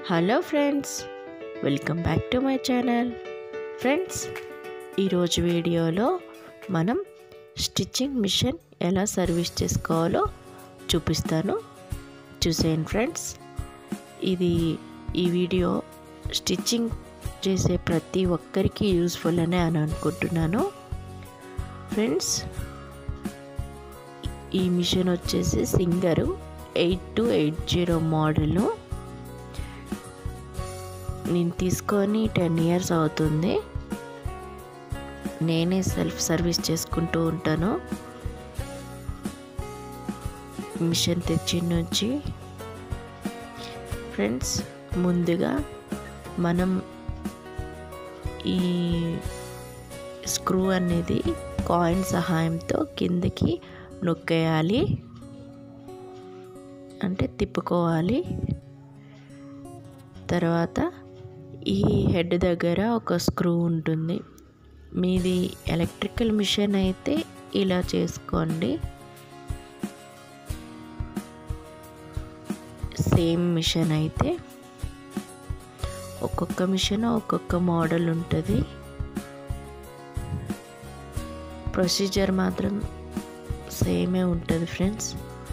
hello friends welcome back to my channel friends ఈరోజు వీడియోలో మనం స్టిచ్చింగ్ మిషన్ ఎలా సర్వీస్ చేసుకోవాలో చూపిస్తాను చూసేయండి ఫ్రెండ్స్ ఇది ఈ వీడియో స్టిచ్చింగ్ చేసే ప్రతి ఒక్కరికి యూస్ఫుల్ అని అని అనుకుంటున్నాను ఫ్రెండ్స్ ఈ మిషన్ వచ్చేసి Singer eight two eight zero model నేను తీసుకొని టెన్ ఇయర్స్ అవుతుంది నేనే సెల్ఫ్ సర్వీస్ చేసుకుంటూ ఉంటాను మిషన్ తెచ్చిన నుంచి ఫ్రెండ్స్ ముందుగా మనం ఈ స్క్రూ అనేది కాయిన్ సహాయంతో కిందకి నొక్కేయాలి అంటే తిప్పుకోవాలి తర్వాత ఈ హెడ్ దగ్గర ఒక స్క్రూ ఉంటుంది మీది ఎలక్ట్రికల్ మిషన్ అయితే ఇలా చేసుకోండి సేమ్ మిషన్ అయితే ఒక్కొక్క మిషన్ ఒక్కొక్క మోడల్ ఉంటుంది ప్రొసీజర్ మాత్రం సేమే ఉంటుంది ఫ్రెండ్స్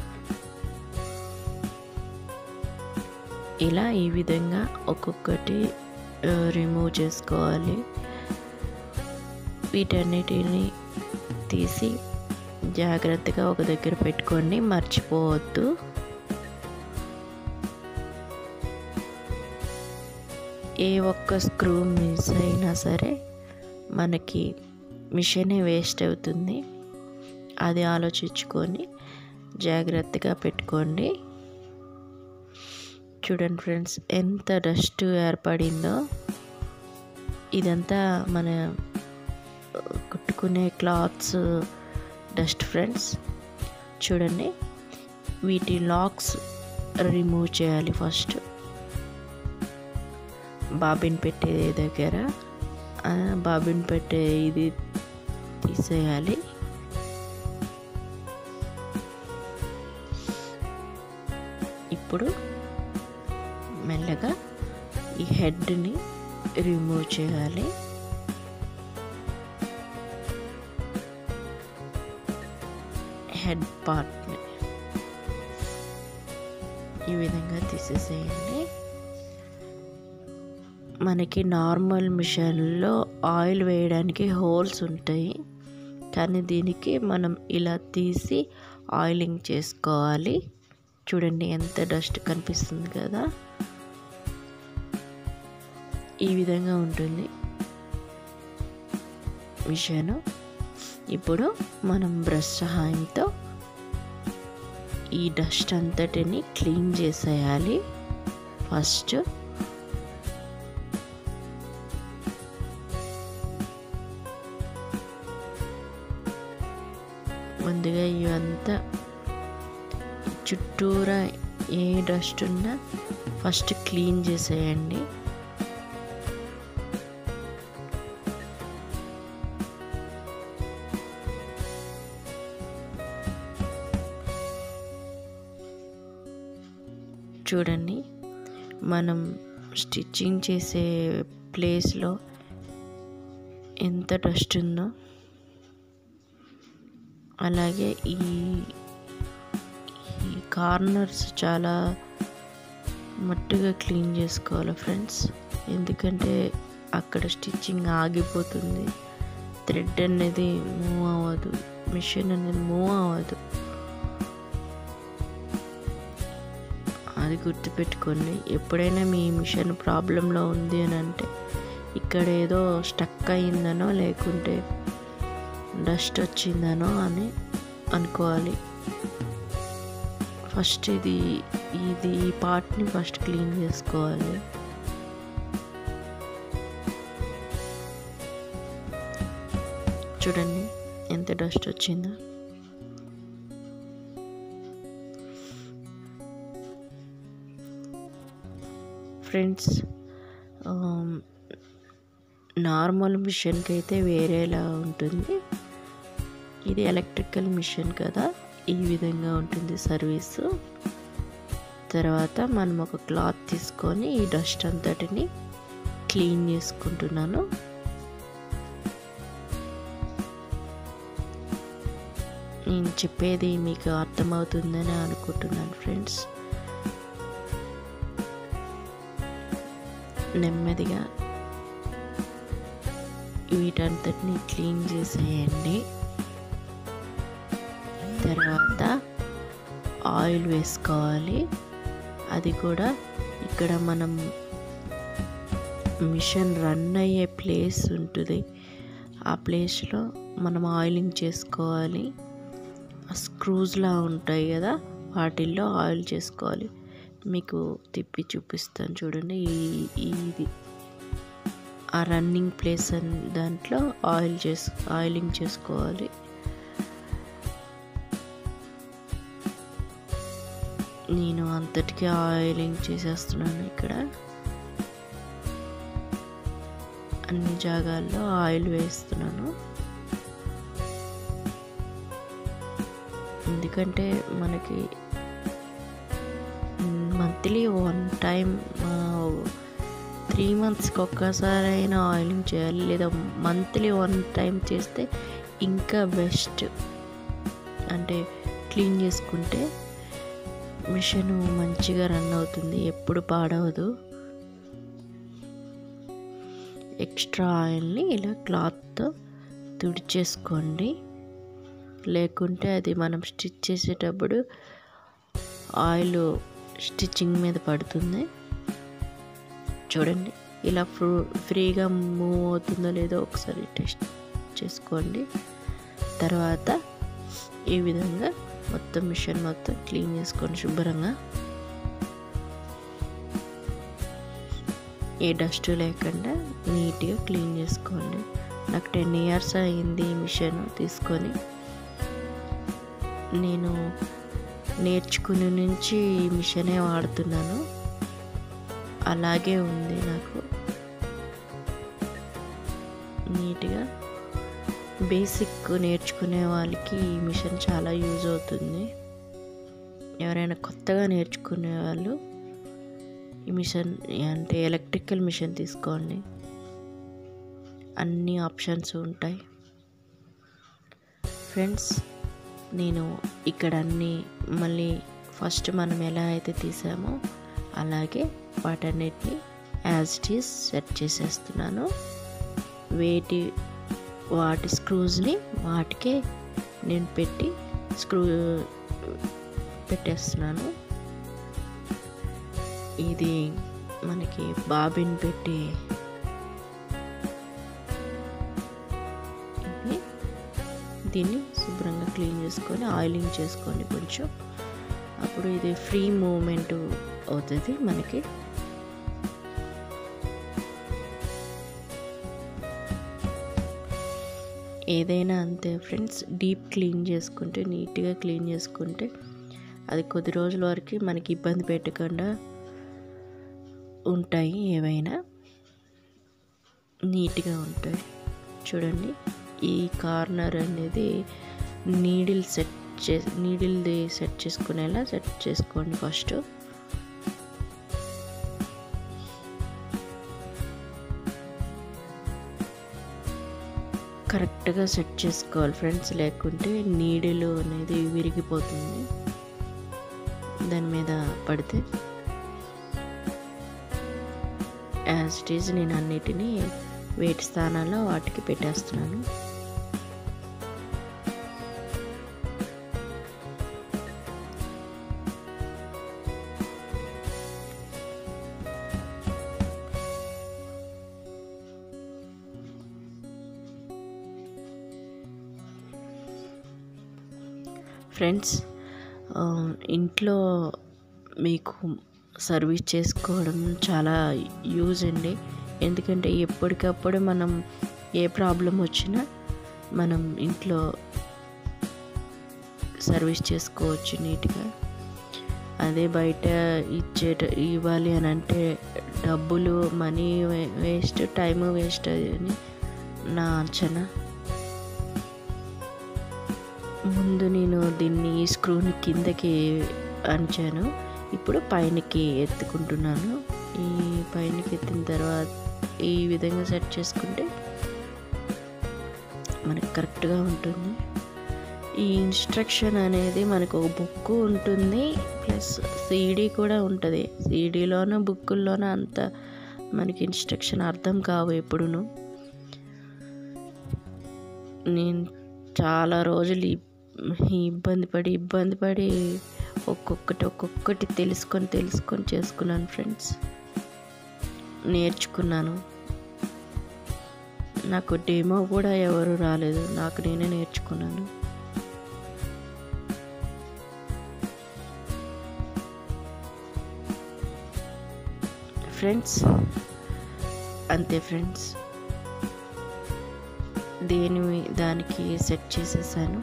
ఇలా ఈ విధంగా ఒక్కొక్కటి రిమూవ్ చేసుకోవాలి వీటన్నిటిని తీసి జాగ్రత్తగా ఒక దగ్గర పెట్టుకోండి మర్చిపోవద్దు ఏ ఒక్క స్క్రూ మిస్ అయినా సరే మనకి మిషనే వేస్ట్ అవుతుంది అది ఆలోచించుకొని జాగ్రత్తగా పెట్టుకోండి చూడండి ఫ్రెండ్స్ ఎంత డస్ట్ ఏర్పడిందో ఇదంతా మన కుట్టుకునే క్లాత్స్ డస్ట్ ఫ్రెండ్స్ చూడండి వీటి లాక్స్ రిమూవ్ చేయాలి ఫస్ట్ బాబిన్ పెట్టే దగ్గర బాబిన్ పెట్టే ఇది తీసేయాలి ఇప్పుడు మెల్లగా ఈ హెడ్ని రిమూవ్ చేయాలి హెడ్ పార్ట్ని ఈ విధంగా తీసేసేయండి మనకి నార్మల్ మిషన్లో ఆయిల్ వేయడానికి హోల్స్ ఉంటాయి కానీ దీనికి మనం ఇలా తీసి ఆయిలింగ్ చేసుకోవాలి చూడండి ఎంత డస్ట్ కనిపిస్తుంది కదా ఈ విధంగా ఉంటుంది మిషన్ ఇప్పుడు మనం బ్రష్ సహాయంతో ఈ డస్ట్ అంతటిని క్లీన్ చేసేయాలి ఫస్ట్ ముందుగా ఇవంతా చుట్టూరా ఏ డస్ట్ ఉన్నా ఫస్ట్ క్లీన్ చేసేయండి చూడండి మనం స్టిచ్చింగ్ చేసే ప్లేస్లో ఎంత డస్ట్ ఉందో అలాగే ఈ ఈ కార్నర్స్ చాలా మట్టుగా క్లీన్ చేసుకోవాలి ఫ్రెండ్స్ ఎందుకంటే అక్కడ స్టిచ్చింగ్ ఆగిపోతుంది థ్రెడ్ అనేది మూవ్ అవ్వదు మిషన్ అనేది మూవ్ అవ్వదు అది గుర్తుపెట్టుకోండి ఎప్పుడైనా మీ మిషన్ ప్రాబ్లంలో ఉంది అని అంటే ఇక్కడ ఏదో స్టక్ అయిందనో లేకుంటే డస్ట్ వచ్చిందనో అని అనుకోవాలి ఫస్ట్ ఇది ఇది ఈ పార్ట్ని ఫస్ట్ క్లీన్ చేసుకోవాలి చూడండి ఎంత డస్ట్ వచ్చిందో ఫ్రెండ్స్ నార్మల్ మిషన్కి అయితే వేరేలా ఉంటుంది ఇది ఎలక్ట్రికల్ మిషన్ కదా ఈ విధంగా ఉంటుంది సర్వీసు తర్వాత మనం ఒక క్లాత్ తీసుకొని ఈ డస్ట్ అంతటిని క్లీన్ చేసుకుంటున్నాను నేను చెప్పేది మీకు అర్థమవుతుందని అనుకుంటున్నాను ఫ్రెండ్స్ నెమ్మదిగా వీటంతటిని క్లీన్ చేసేయండి తర్వాత ఆయిల్ వేసుకోవాలి అది కూడా ఇక్కడ మనం మిషన్ రన్ అయ్యే ప్లేస్ ఉంటుంది ఆ ప్లేస్లో మనం ఆయిలింగ్ చేసుకోవాలి స్క్రూస్లా ఉంటాయి కదా వాటిల్లో ఆయిల్ చేసుకోవాలి మీకు తిప్పి చూపిస్తాను చూడండి ఈ ఇది ఆ రన్నింగ్ ప్లేస్ అని దాంట్లో ఆయిల్ చేసు ఆయిలింగ్ చేసుకోవాలి నేను అంతటికీ ఆయిలింగ్ చేసేస్తున్నాను ఇక్కడ అన్ని జాగాల్లో ఆయిల్ వేస్తున్నాను ఎందుకంటే మనకి మంత్లీ వన్ టైం త్రీ మంత్స్కి ఒక్కసారి అయినా ఆయిలింగ్ చేయాలి లేదా మంత్లీ వన్ టైం చేస్తే ఇంకా బెస్ట్ అంటే క్లీన్ చేసుకుంటే మిషన్ మంచిగా రన్ అవుతుంది ఎప్పుడు పాడవదు ఎక్స్ట్రా ఆయిల్ని ఇలా క్లాత్తో తుడిచేసుకోండి లేకుంటే అది మనం స్టిచ్ చేసేటప్పుడు ఆయిల్ స్టిచ్చింగ్ మీద పడుతుంది చూడండి ఇలా ఫ్రూ ఫ్రీగా మూవ్ అవుతుందో లేదో ఒకసారి టెస్ట్ చేసుకోండి తర్వాత ఈ విధంగా మొత్తం మిషన్ మొత్తం క్లీన్ చేసుకోండి శుభ్రంగా ఏ డస్ట్ లేకుండా నీట్గా క్లీన్ చేసుకోండి నాకు టెన్ ఇయర్స్ అయింది ఈ మిషన్ తీసుకొని నేను నేర్చుకునే నుంచి ఈ మిషనే వాడుతున్నాను అలాగే ఉంది నాకు నీట్గా బేసిక్ నేర్చుకునే వాళ్ళకి ఈ మిషన్ చాలా యూజ్ అవుతుంది ఎవరైనా కొత్తగా నేర్చుకునే వాళ్ళు ఈ మిషన్ అంటే ఎలక్ట్రికల్ మిషన్ తీసుకోండి అన్ని ఆప్షన్స్ ఉంటాయి ఫ్రెండ్స్ నేను ఇక్కడ అన్ని మళ్ళీ ఫస్ట్ మనం ఎలా అయితే తీసామో అలాగే వాటన్నిటిని యాజ్ ఇట్ ఈస్ సెట్ చేసేస్తున్నాను వేటి వాటి స్క్రూస్ని వాటికే నేను పెట్టి స్క్రూ పెట్టేస్తున్నాను ఇది మనకి బాబిన్ పెట్టి ఇది దీన్ని శుభ్రంగా క్లీన్ చేసుకొని ఆయిలింగ్ చేసుకోండి కొంచెం అప్పుడు ఇది ఫ్రీ మూమెంట్ అవుతుంది మనకి ఏదైనా అంతే ఫ్రెండ్స్ డీప్ క్లీన్ చేసుకుంటే నీట్గా క్లీన్ చేసుకుంటే అది కొద్ది రోజుల వరకు మనకి ఇబ్బంది పెట్టకుండా ఉంటాయి ఏవైనా నీట్గా ఉంటాయి చూడండి ఈ కార్నర్ అనేది నీడిల్ సెట్ చే నీడిల్ది సెట్ చేసుకునేలా సెట్ చేసుకోండి ఫస్ట్ కరెక్ట్గా సెట్ చేసుకోవాలి ఫ్రెండ్స్ లేకుంటే నీడిలు అనేది విరిగిపోతుంది దాని మీద పడితే యాజ్ ఇట్ ఈజ్ నేను అన్నిటినీ వేటి స్థానాల్లో వాటికి పెట్టేస్తున్నాను ఫ్రెండ్స్ ఇంట్లో మీకు సర్వీస్ చేసుకోవడం చాలా యూజ్ అండి ఎందుకంటే ఎప్పటికప్పుడు మనం ఏ ప్రాబ్లం వచ్చినా మనం ఇంట్లో సర్వీస్ చేసుకోవచ్చు నీట్గా అదే బయట ఇచ్చేట ఇవ్వాలి అని అంటే డబ్బులు మనీ వేస్ట్ టైం వేస్ట్ అని నా అంచనా ముందు నేను దీన్ని ఈ స్క్రూని కిందకి అంచాను ఇప్పుడు పైనకి ఎత్తుకుంటున్నాను ఈ పైనకి ఎత్తిన తర్వాత ఈ విధంగా సెట్ చేసుకుంటే మనకి కరెక్ట్గా ఉంటుంది ఈ ఇన్స్ట్రక్షన్ అనేది మనకు ఒక బుక్ ఉంటుంది ప్లస్ సీడీ కూడా ఉంటుంది సీడీలోనూ బుక్కుల్లోనూ అంత మనకి ఇన్స్ట్రక్షన్ అర్థం కావు ఎప్పుడును నేను చాలా రోజులు ఈ- ఈ ఇబ్బంది పడి ఇబ్బంది పడి ఒక్కొక్కటి ఒక్కొక్కటి తెలుసుకొని తెలుసుకొని చేసుకున్నాను ఫ్రెండ్స్ నేర్చుకున్నాను నాకు డెమో కూడా ఎవరు రాలేదు నాకు నేనే నేర్చుకున్నాను ఫ్రెండ్స్ అంతే ఫ్రెండ్స్ దేని మీ- దానికి సెట్ చేసేసాను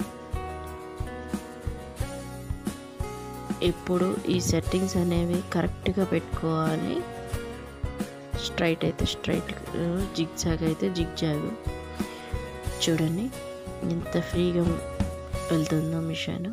ఇప్పుడు ఈ సెట్టింగ్స్ అనేవి కరెక్ట్గా పెట్టుకోవాలి స్ట్రైట్ అయితే స్ట్రైట్ జిగ్ జాగ్ అయితే జిగ్ జాగ్ చూడండి ఎంత ఫ్రీగా వెళ్తుందో మిషన్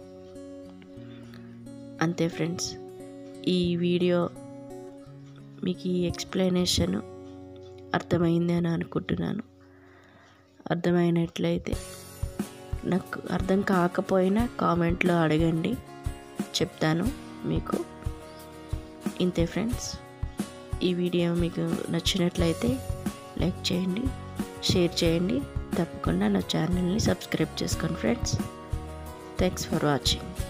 అంతే ఫ్రెండ్స్ ఈ వీడియో మీకు ఈ ఎక్స్ప్లెనేషన్ అర్థమైంది అని అనుకుంటున్నాను అర్థమైనట్లయితే నాకు అర్థం కాకపోయినా కామెంట్లో అడగండి చెప్తాను మీకు ఇంతే ఫ్రెండ్స్ ఈ వీడియో మీకు నచ్చినట్లయితే లైక్ చేయండి షేర్ చేయండి తప్పకుండా నా ఛానల్ని సబ్స్క్రైబ్ చేసుకోండి ఫ్రెండ్స్ థ్యాంక్స్ ఫర్ వాచింగ్